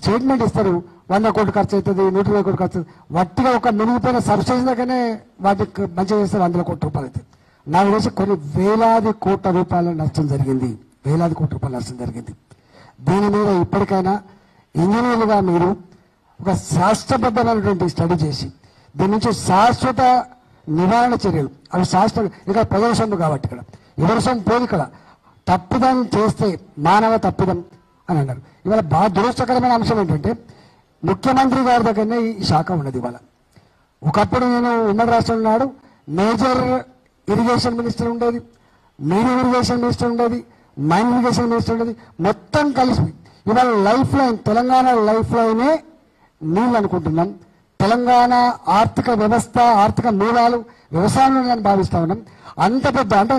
statement ఇస్తారు వంద కోట్లు ఖర్చు అవుతుంది నూట ఇరవై కోట్లు ఖర్చు అవుతుంది వట్టిగా ఒక మిగిలిపోయిన సబ్సిడీ దగ్గరనే వాటికి మంచిగా చేస్తారు వందల కోట్ల రూపాయలు అవుతుంది నాకు తెలిసి కొన్ని వేలాది కోట్ల రూపాయల నష్టం జరిగింది వేలాది కోట్ల రూపాయల నష్టం జరిగింది దీని మీద ఇప్పటికైనా ఇంజనీర్లుగా మీరు ఒక శాస్త్రబద్ధమైనటువంటి స్టడీ చేసి దీని నుంచి శాశ్వత నివారణ చర్యలు అవి శాస్త్ర ఇక ప్రజల సొమ్ము కాబట్టి ఇక్కడ ఎవరి సొమ్ము పోదు ఇక్కడ తప్పిదం చేస్తే మానవ తప్పిదం అని అన్నారు ఇవాళ బాగా దురదృష్టకరమైన అంశం ఏంటంటే ముఖ్యమంత్రి గారి దగ్గరనే ఈ శాఖ ఉన్నది ఇవాళ ఒకప్పుడు నేను ఉమ్మడి రాష్ట్రంలో ఉన్నాడు మేజర్ ఇరిగేషన్ మినిస్టర్ ఉండేది మీడియం ఇరిగేషన్ మినిస్టర్ ఉండేది మైన్ ఇరిగేషన్ మినిస్టర్ ఉండేది మొత్తం కలిసి ఇవాళ లైఫ్ లైన్ తెలంగాణ లైఫ్ లైనే నీళ్ళు అనుకుంటున్నాం తెలంగాణ ఆర్థిక వ్యవస్థ ఆర్థిక మూలాలు వ్యవసాయంలో నేను భావిస్తా ఉన్నాం అంత పెద్ద అంటే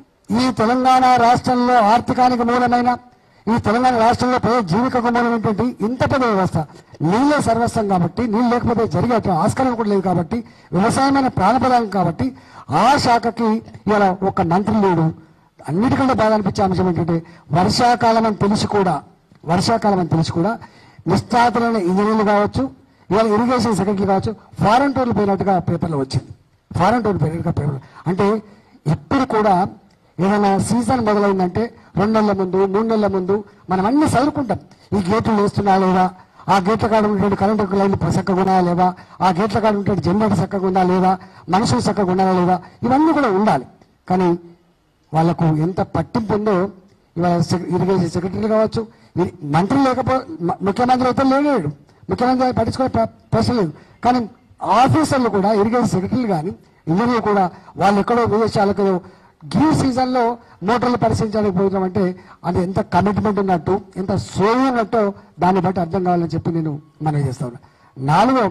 ఈ తెలంగాణ రాష్ట్రంలో ఆర్థికానికి మూలమైన ఈ తెలంగాణ రాష్ట్రంలో ప్రజల జీవికకు మూలమైనటువంటి ఇంత పెద్ద వ్యవస్థ నీళ్ళే సర్వస్వం కాబట్టి నీళ్ళు లేకపోతే జరిగే ఆస్కారం కూడా లేదు కాబట్టి వ్యవసాయమైన ప్రాణప్రదాయం కాబట్టి ఆ శాఖకి ఇలా ఒక మంత్రి లేడు అన్నిటికంటే బాధ అనిపించే అంశం ఏంటంటే వర్షాకాలం అని తెలిసి కూడా వర్షాకాలం అని తెలిసి కూడా నిష్ఠాతులైన ఇంజనీర్లు కావచ్చు ఇవాళ ఇరిగేషన్ సెక్రటరీ కావచ్చు ఫారెన్ టూర్లు పోయినట్టుగా పేపర్లో వచ్చింది ఫారెన్ టూర్లు పోయినట్టుగా పేపర్లో అంటే ఇప్పుడు కూడా ఏదైనా సీజన్ మొదలైందంటే రెండు నెలల ముందు మూడు నెలల ముందు మనం అన్ని చదువుకుంటాం ఈ గేట్లు వేస్తున్నా లేదా ఆ గేట్ల కాడ ఉన్నటువంటి కరెంటు లైన్లు చక్కగా ఉన్నాయా లేవా ఆ గేట్ల కాడ ఉన్నటువంటి జనరేటర్ చక్కగా ఉందా లేదా మనుషులు చక్కగా ఉన్నారా లేదా ఇవన్నీ కూడా ఉండాలి కానీ వాళ్ళకు ఎంత పట్టింపు ఉందో ఇవాళ సెక్- ఇరిగేషన్ సెక్రటరీ కావచ్చు ఇరి- మంత్రి లేకపో మ- ముఖ్యమంత్రి అయితే లేడు ముఖ్యమంత్రి పట్టించుకునే ప్ర- ప్రశ్న లేదు కానీ ఆఫీసర్లు కూడా ఇరిగేషన్ సెక్రటరీలు కానీ ఇంజనీర్లు కూడా వాళ్ళు ఎక్కడో విదేశాలకు గివ్ సీజన్లో మోటార్లు పరిశీలించడానికి పోతున్నామంటే అది ఎంత కమిట్మెంట్ ఉన్నట్టు ఎంత సోయి ఉన్నట్టో దాన్ని బట్టి అర్థం కావాలని చెప్పి నేను మనవి చేస్తా ఉన్నా నాలుగో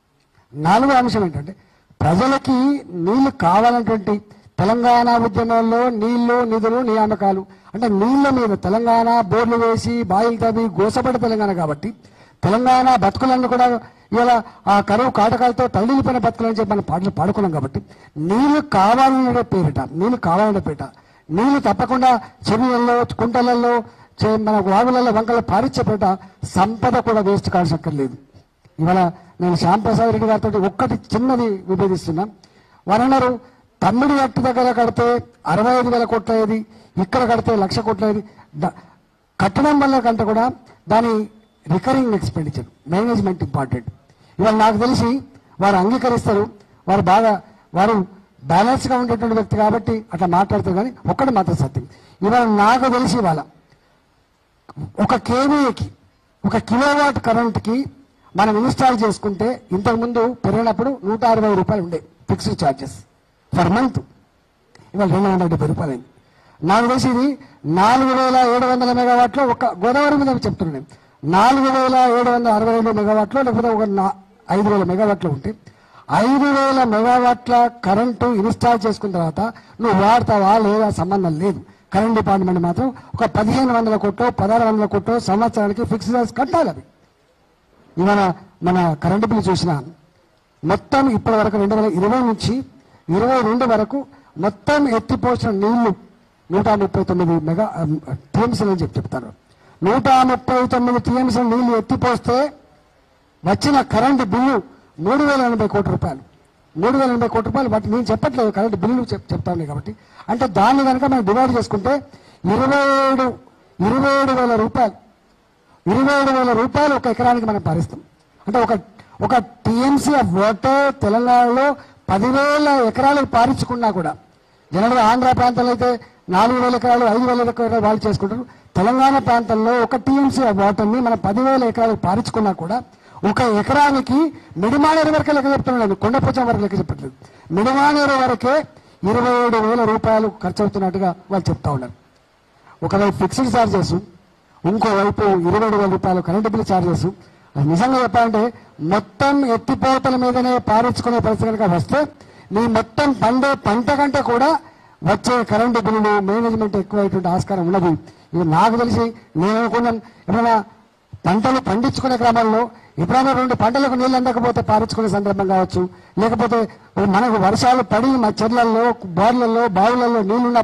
నాలుగో అంశం ఏంటంటే ప్రజలకి నీళ్లు కావాలన్నటువంటి తెలంగాణ ఉద్యమంలో నీళ్లు నిధులు నియామకాలు అంటే నీళ్ల మీద తెలంగాణ బోర్లు వేసి బాయిలు తవ్వి గోసపడి తెలంగాణ కాబట్టి తెలంగాణ బతుకులన్నీ కూడా ఇలా ఆ కరువు కాటకాలతో తల్లిపోయిన బతుకులని చెప్పి మనం పాటలు పాడుకున్నాం కాబట్టి నీళ్లు కావాలనే పేరిట నీళ్లు కావాలనే పేరిట నీళ్లు తప్పకుండా చెరువులలో కుంటలలో చే- మన వాగులలో వంకలలో పారిచ్చేపేట సంపద కూడా వేస్ట్ కాల్సక్కర్లేదు ఇవాళ నేను శ్యాంప్రసాద్ రెడ్డి గారితో ఒక్కటి చిన్నది విభేదిస్తున్నా వారు అన్నారు తమ్మిడి గట్టు దగ్గర కడితే అరవై ఐదు వేల కోట్ల అయ్యేది ఇక్కడ కడితే లక్ష కోట్ల అయ్యేది ద- కట్టడం వల్ల కంటే కూడా దాని రికరింగ్ ఎక్స్పెండిచర్ మేనేజ్మెంట్ ఇంపార్టెంట్ ఇవాళ నాకు తెలిసి వారు అంగీకరిస్తారు వారు బాగా వారు బ్యాలెన్స్ గా ఉండేటువంటి వ్యక్తి కాబట్టి అట్లా మాట్లాడతారు కానీ ఒక్కటి మాత్రం సత్యం ఇవాళ నాకు తెలిసి ఇవాళ ఒక కేవీకి ఒక కిలోవాట్ కరెంట్కి మనం ఇన్స్టాల్ చేసుకుంటే ఇంతకుముందు పెరిగినప్పుడు నూట అరవై రూపాయలు ఉండే ఫిక్స్డ్ ఛార్జెస్ ఫర్ మంత్ ఇవాళ రెండు వందల డెబ్బై రూపాయలు అయింది నాకు తెలిసి ఇది నాలుగు వేల ఏడు వందల మెగావాట్లో ఒక గోదావరి మీద చెప్తున్నాను నేను నాలుగు వేల ఏడు వందల అరవై రెండు మెగావాట్లో లేకపోతే ఒక నా- ఐదు వేల మెగావాట్లో ఉంటే ఐదు వేల మెగావాట్ల కరెంటు ఇన్స్టాల్ చేసుకున్న తర్వాత నువ్వు వాడతావా లేదా సంబంధం లేదు కరెంట్ డిపార్ట్మెంట్ మాత్రం ఒక పదిహేను వందల కోట్లో పదహారు వందల కోట్లో సంవత్సరానికి ఫిక్స్డ్ ఛార్జ్ కట్టాలి అవి ఇవాళ మన కరెంటు బిల్లు చూసిన మొత్తం ఇప్పటి వరకు రెండు వేల ఇరవై నుంచి ఇరవై రెండు వరకు మొత్తం ఎత్తిపోసిన నీళ్లు నూట ముప్పై తొమ్మిది మెగా టీఎంసీలు అని చెప్పి చెప్తారు నూట ముప్పై తొమ్మిది టీఎంసీల నీళ్లు ఎత్తిపోస్తే వచ్చిన కరెంటు బిల్లు మూడు వేల ఎనభై కోట్ల రూపాయలు మూడు వేల ఎనభై కోట్ల రూపాయలు వాటి నేను చెప్పట్లేదు కరెంటు బిల్లు చెప్ చెప్తాను కాబట్టి అంటే దాన్ని కనుక మనం డివైడ్ చేసుకుంటే ఇరవై ఏడు ఇరవై ఏడు వేల రూపాయలు ఇరవై ఏడు వేల రూపాయలు ఒక ఎకరానికి మనం భరిస్తాం అంటే ఒక ఒక టీఎంసీ ఆఫ్ వాటర్ తెలంగాణలో పదివేల ఎకరాలు పారించుకున్నా కూడా జనరల్గా ఆంధ్ర ప్రాంతంలో అయితే నాలుగు వేల ఎకరాలు ఐదు వేల ఎకరాలు వాళ్ళు చేసుకుంటారు తెలంగాణ ప్రాంతంలో ఒక టీఎంసీ ఆఫ్ వాటర్ని మనం పదివేల ఎకరాలు పారించుకున్నా కూడా ఒక ఎకరానికి మిడిమానేరు వరకే లెక్క చెప్తున్నాను కొండపోచం వరకు లెక్క చెప్పట్లేదు మిడిమానేరు వరకే ఇరవై ఏడు వేల రూపాయలు ఖర్చు అవుతున్నట్టుగా వాళ్ళు చెప్తా ఉన్నారు ఒకవైపు ఫిక్స్డ్ ఛార్జెస్ ఇంకోవైపు ఇరవై ఏడు వేల రూపాయలు కరెంటు బిల్లు ఛార్జెస్ అది నిజంగా చెప్పాలంటే మొత్తం ఎత్తిపోతల మీదనే పారించుకునే పరిస్థితి కనుక వస్తే నీ మొత్తం పండే పంట కంటే కూడా వచ్చే కరెంటు బిల్లులు మేనేజ్మెంట్ ఎక్కువైనటువంటి ఆస్కారం ఉన్నది ఇది నాకు తెలిసి నేను అనుకున్నాను ఎప్పుడైనా పంటలు పండించుకునే క్రమంలో ఎప్పుడైనా రెండు పంటలకు నీళ్ళు అందకపోతే పారించుకునే సందర్భం కావచ్చు లేకపోతే మనకు వర్షాలు పడి మా చెర్లల్లో బోర్లలో బావులలో నీళ్లు ఉన్నప్పుడు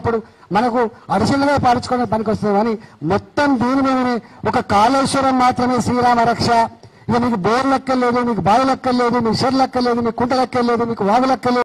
మనకు అడిషనల్గా పాలించుకోవడానికి పనికి వస్తుంది కానీ మొత్తం దీని మీదనే ఒక కాళేశ్వరం మాత్రమే శ్రీరామ రక్ష ఇక మీకు బోర్ లెక్కలేదు మీకు బావి లెక్కలేదు మీకు షెడ్ లెక్కలేదు మీకు కుంట లెక్కలేదు మీకు వాగు లెక్కలేదు